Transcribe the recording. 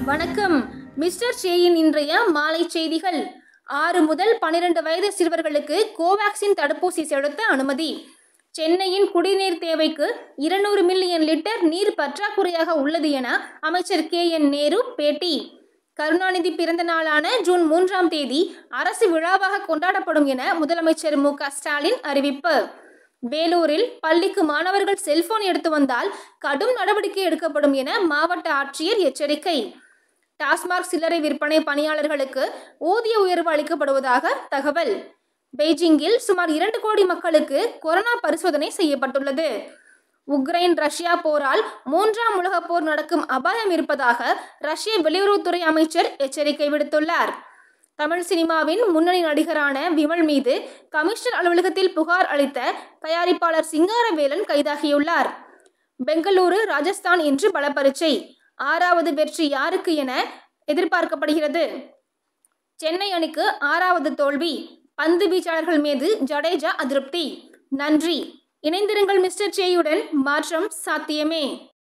வணக்கம் மிஸ்டர் சேயின் இன்றைய மாலை செய்திகள் ஆறு முதல் பனிரெண்டு வயது சிறுவர்களுக்கு கோவாக்சின் தடுப்பூசி செலுத்த அனுமதி சென்னையின் குடிநீர் தேவைக்கு இருநூறு மில்லியன் லிட்டர் நீர் பற்றாக்குறையாக உள்ளது என அமைச்சர் கே என் நேரு பேட்டி கருணாநிதி பிறந்த நாளான ஜூன் மூன்றாம் தேதி அரசு விழாவாக கொண்டாடப்படும் என முதலமைச்சர் மு க ஸ்டாலின் அறிவிப்பு வேலூரில் பள்ளிக்கு மாணவர்கள் செல்போன் எடுத்து வந்தால் கடும் நடவடிக்கை எடுக்கப்படும் என மாவட்ட ஆட்சியர் எச்சரிக்கை டாஸ்மாக் சில்லறை விற்பனை பணியாளர்களுக்கு ஊதிய உயர்வு அளிக்கப்படுவதாக தகவல் பெய்ஜிங்கில் சுமார் இரண்டு கோடி மக்களுக்கு கொரோனா பரிசோதனை செய்யப்பட்டுள்ளது உக்ரைன் ரஷ்யா போரால் மூன்றாம் உலகப் போர் நடக்கும் அபாயம் இருப்பதாக ரஷ்ய வெளியுறவுத்துறை அமைச்சர் எச்சரிக்கை விடுத்துள்ளார் தமிழ் சினிமாவின் முன்னணி நடிகரான விமல் மீது கமிஷனர் அலுவலகத்தில் புகார் அளித்த தயாரிப்பாளர் சிங்காரவேலன் கைதாகியுள்ளார் பெங்களூரு ராஜஸ்தான் இன்று பல பரீட்சை ஆறாவது வெற்றி யாருக்கு என எதிர்பார்க்கப்படுகிறது சென்னை அணிக்கு ஆறாவது தோல்வி பந்து வீச்சாளர்கள் மீது ஜடேஜா அதிருப்தி நன்றி இணைந்திருங்கள் மிஸ்டர் சேயுடன் மாற்றம் சாத்தியமே